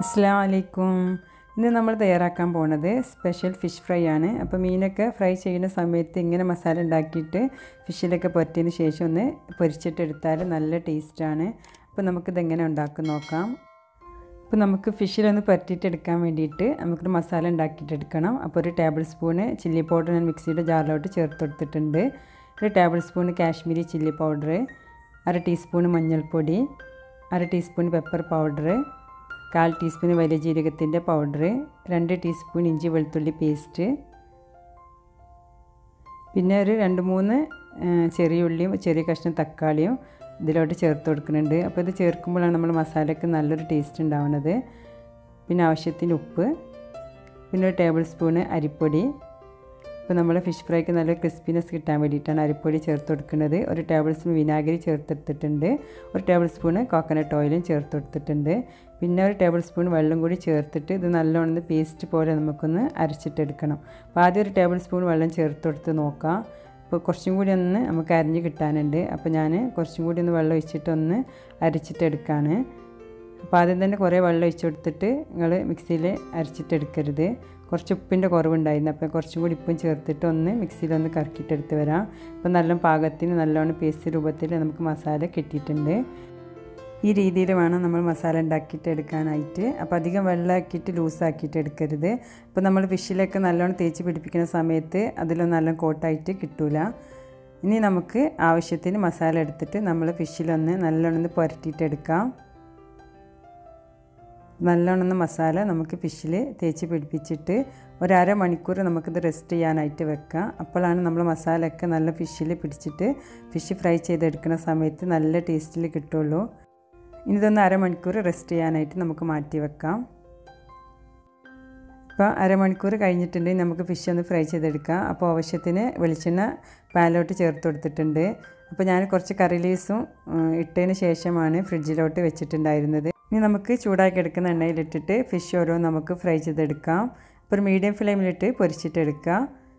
അസ്സാം വലൈക്കും ഇന്ന് നമ്മൾ തയ്യാറാക്കാൻ പോണത് സ്പെഷ്യൽ ഫിഷ് ഫ്രൈ ആണ് അപ്പോൾ മീനൊക്കെ ഫ്രൈ ചെയ്യുന്ന സമയത്ത് ഇങ്ങനെ മസാല ഉണ്ടാക്കിയിട്ട് ഫിഷിലൊക്കെ പൊരറ്റിയതിന് ശേഷം ഒന്ന് പൊരിച്ചിട്ടെടുത്താൽ നല്ല ടേസ്റ്റാണ് അപ്പോൾ നമുക്കിത് എങ്ങനെ ഉണ്ടാക്കും നോക്കാം അപ്പോൾ നമുക്ക് ഫിഷിലൊന്ന് പരട്ടിയിട്ടെടുക്കാൻ വേണ്ടിയിട്ട് നമുക്കൊരു മസാല ഉണ്ടാക്കിയിട്ടെടുക്കണം അപ്പോൾ ഒരു ടേബിൾ സ്പൂണ് ചില്ലി പൗഡർ ഞാൻ മിക്സിയുടെ ജാറിലോട്ട് ചേർത്ത് കൊടുത്തിട്ടുണ്ട് ഒരു tablespoon Kashmiri chilli powder അര ടീസ്പൂൺ മഞ്ഞൾപ്പൊടി അര ടീസ്പൂൺ പെപ്പർ പൗഡർ കാൽ ടീസ്പൂൺ വലിയ ജീരകത്തിൻ്റെ പൗഡർ രണ്ട് ടീസ്പൂൺ ഇഞ്ചി വെളുത്തുള്ളി പേസ്റ്റ് പിന്നെ ഒരു രണ്ട് മൂന്ന് ചെറിയ ഉള്ളിയും ചെറിയ കഷ്ണം തക്കാളിയും ഇതിലോട്ട് ചേർത്ത് കൊടുക്കുന്നുണ്ട് അപ്പോൾ ഇത് ചേർക്കുമ്പോഴാണ് നമ്മൾ മസാലയ്ക്ക് നല്ലൊരു ടേസ്റ്റ് ഉണ്ടാവുന്നത് പിന്നെ ആവശ്യത്തിന് ഉപ്പ് പിന്നെ ഒരു ടേബിൾ സ്പൂണ് അരിപ്പൊടി ഇപ്പോൾ നമ്മൾ ഫിഷ് ഫ്രൈക്ക് നല്ല ക്രിസ്പിനെസ് കിട്ടാൻ വേണ്ടിയിട്ടാണ് അരിപ്പൊടി ചേർത്ത് കൊടുക്കുന്നത് ഒരു ടേബിൾ സ്പൂൺ വിനാഗിരി ചേർത്തെടുത്തിട്ടുണ്ട് ഒരു ടേബിൾ സ്പൂണ് കോക്കനട്ട് ഓയിലും ചേർത്ത് കൊടുത്തിട്ടുണ്ട് പിന്നെ ഒരു ടേബിൾ സ്പൂൺ വെള്ളം കൂടി ചേർത്തിട്ട് ഇത് നല്ലോണം പേസ്റ്റ് പോലെ നമുക്കൊന്ന് അരച്ചിട്ടെടുക്കണം അപ്പോൾ ആദ്യം ഒരു ടേബിൾ സ്പൂൺ വെള്ളം ചേർത്ത് കൊടുത്ത് നോക്കാം അപ്പോൾ കുറച്ചും കൂടി ഒന്ന് നമുക്ക് അരിഞ്ഞ് കിട്ടാനുണ്ട് അപ്പോൾ ഞാൻ കുറച്ചും കൂടി ഒന്ന് വെള്ളം ഒഴിച്ചിട്ടൊന്ന് അരച്ചിട്ടെടുക്കുകയാണ് അപ്പോൾ ആദ്യം തന്നെ കുറേ വെള്ളം ഒഴിച്ച് കൊടുത്തിട്ട് നിങ്ങൾ മിക്സിയിൽ അരച്ചിട്ടെടുക്കരുത് കുറച്ച് ഉപ്പിൻ്റെ കുറവുണ്ടായിരുന്നു അപ്പോൾ കുറച്ചും കൂടി ഉപ്പും ചേർത്തിട്ട് ഒന്ന് മിക്സിയിലൊന്ന് കറക്കിയിട്ടെടുത്ത് വരാം അപ്പോൾ നല്ല പാകത്തിന് നല്ലോണം പേസ്റ്റ് രൂപത്തിൽ നമുക്ക് മസാല കിട്ടിയിട്ടുണ്ട് ഈ രീതിയിൽ വേണം നമ്മൾ മസാല ഉണ്ടാക്കിയിട്ട് എടുക്കാനായിട്ട് അപ്പോൾ അധികം വെള്ളമാക്കിയിട്ട് ലൂസാക്കിയിട്ട് എടുക്കരുത് അപ്പോൾ നമ്മൾ ഫിഷിലൊക്കെ നല്ലോണം തേച്ച് പിടിപ്പിക്കുന്ന സമയത്ത് അതിലൊന്നും നല്ല കോട്ടായിട്ട് കിട്ടൂല ഇനി നമുക്ക് ആവശ്യത്തിന് മസാല എടുത്തിട്ട് നമ്മൾ ഫിഷിലൊന്ന് നല്ലോണം പുരട്ടിയിട്ട് എടുക്കാം നല്ലോണം മസാല നമുക്ക് ഫിഷിൽ തേച്ച് പിടിപ്പിച്ചിട്ട് ഒരു അരമണിക്കൂർ നമുക്കിത് റെസ്റ്റ് ചെയ്യാനായിട്ട് വെക്കാം അപ്പോഴാണ് നമ്മൾ മസാലയൊക്കെ നല്ല ഫിഷിൽ പിടിച്ചിട്ട് ഫിഷ് ഫ്രൈ ചെയ്തെടുക്കുന്ന സമയത്ത് നല്ല ടേസ്റ്റിൽ കിട്ടുള്ളൂ ഇനി ഇതൊന്ന് അരമണിക്കൂർ റെസ്റ്റ് ചെയ്യാനായിട്ട് നമുക്ക് മാറ്റി വെക്കാം ഇപ്പോൾ അരമണിക്കൂർ കഴിഞ്ഞിട്ടുണ്ടെങ്കിൽ നമുക്ക് ഫിഷ് ഒന്ന് ഫ്രൈ ചെയ്തെടുക്കാം അപ്പോൾ ആവശ്യത്തിന് വെളിച്ചെണ്ണ പാനിലോട്ട് ചേർത്ത് കൊടുത്തിട്ടുണ്ട് അപ്പോൾ ഞാൻ കുറച്ച് കറി ലീവ്സും ഇട്ടതിന് ശേഷമാണ് ഫ്രിഡ്ജിലോട്ട് വെച്ചിട്ടുണ്ടായിരുന്നത് ഇനി നമുക്ക് ചൂടാക്കി എടുക്കുന്ന എണ്ണയിലിട്ടിട്ട് ഫിഷ് ഓരോ നമുക്ക് ഫ്രൈ ചെയ്തെടുക്കാം അപ്പോൾ ഒരു മീഡിയം ഫ്ലെയിമിലിട്ട് പൊരിച്ചിട്ടെടുക്കാം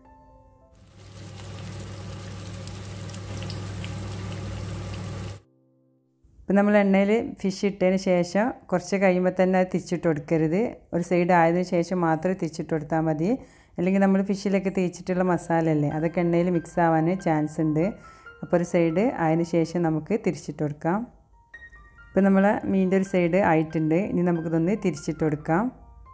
ഇപ്പം നമ്മൾ എണ്ണയിൽ ഫിഷ് ഇട്ടതിന് ശേഷം കുറച്ച് കഴിയുമ്പോൾ തന്നെ അത് തിരിച്ചിട്ട് കൊടുക്കരുത് ഒരു സൈഡ് ആയതിനു ശേഷം മാത്രമേ തിരിച്ചിട്ട് കൊടുത്താൽ മതി അല്ലെങ്കിൽ നമ്മൾ ഫിഷിലൊക്കെ തേച്ചിട്ടുള്ള മസാല അല്ലേ അതൊക്കെ എണ്ണയിൽ മിക്സ് ആവാൻ ചാൻസ് ഉണ്ട് അപ്പോൾ ഒരു സൈഡ് ആയതിനു ശേഷം നമുക്ക് തിരിച്ചിട്ട് കൊടുക്കാം ഇപ്പം നമ്മൾ മീൻ്റെ ഒരു സൈഡ് ആയിട്ടുണ്ട് ഇനി നമുക്കിതൊന്ന് തിരിച്ചിട്ട് കൊടുക്കാം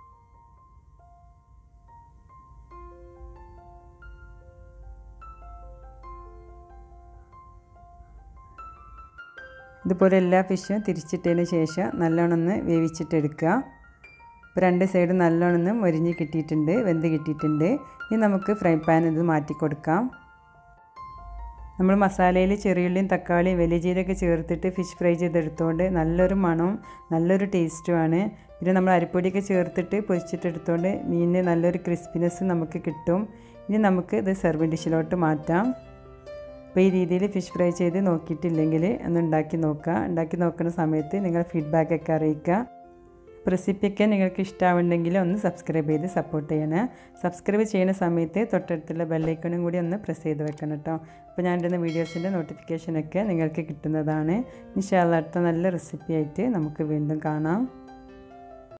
ഇതുപോലെ എല്ലാ ഫിഷും തിരിച്ചിട്ടതിന് ശേഷം നല്ലോണം ഒന്ന് വേവിച്ചിട്ടെടുക്കുക ഇപ്പോൾ രണ്ട് സൈഡ് നല്ലോണം ഒന്ന് മൊരിഞ്ഞ് കിട്ടിയിട്ടുണ്ട് വെന്ത് കിട്ടിയിട്ടുണ്ട് ഇനി നമുക്ക് ഫ്രൈ പാൻ ഇത് മാറ്റി കൊടുക്കാം നമ്മൾ മസാലയിൽ ചെറിയുള്ളിയും തക്കാളിയും വലിയ ജീരൊക്കെ ചേർത്തിട്ട് ഫിഷ് ഫ്രൈ ചെയ്തെടുത്തുകൊണ്ട് നല്ലൊരു മണവും നല്ലൊരു ടേസ്റ്റുമാണ് പിന്നെ നമ്മൾ അരിപ്പൊടിയൊക്കെ ചേർത്തിട്ട് പൊരിച്ചിട്ടെടുത്തുകൊണ്ട് മീനിന് നല്ലൊരു ക്രിസ്പിനെസ് നമുക്ക് കിട്ടും ഇനി നമുക്ക് ഇത് സെർവിങ് ഡിഷിലോട്ട് മാറ്റാം അപ്പോൾ ഈ രീതിയിൽ ഫിഷ് ഫ്രൈ ചെയ്ത് നോക്കിയിട്ടില്ലെങ്കിൽ ഒന്ന് ഉണ്ടാക്കി നോക്കുക ഉണ്ടാക്കി നോക്കുന്ന സമയത്ത് നിങ്ങൾ ഫീഡ്ബാക്കൊക്കെ അറിയിക്കുക റെസിപ്പിയൊക്കെ നിങ്ങൾക്ക് ഇഷ്ടമാവുണ്ടെങ്കിൽ ഒന്ന് സബ്സ്ക്രൈബ് ചെയ്ത് സപ്പോർട്ട് ചെയ്യണേ സബ്സ്ക്രൈബ് ചെയ്യുന്ന സമയത്ത് തൊട്ടടുത്തുള്ള ബെല്ലൈക്കണും കൂടി ഒന്ന് പ്രസ് ചെയ്ത് വെക്കണം കേട്ടോ അപ്പോൾ ഞാൻ ഇടുന്ന വീഡിയോസിൻ്റെ നോട്ടിഫിക്കേഷനൊക്കെ നിങ്ങൾക്ക് കിട്ടുന്നതാണ് ഇൻഷാല്ല അടുത്ത നല്ല റെസിപ്പി ആയിട്ട് നമുക്ക് വീണ്ടും കാണാം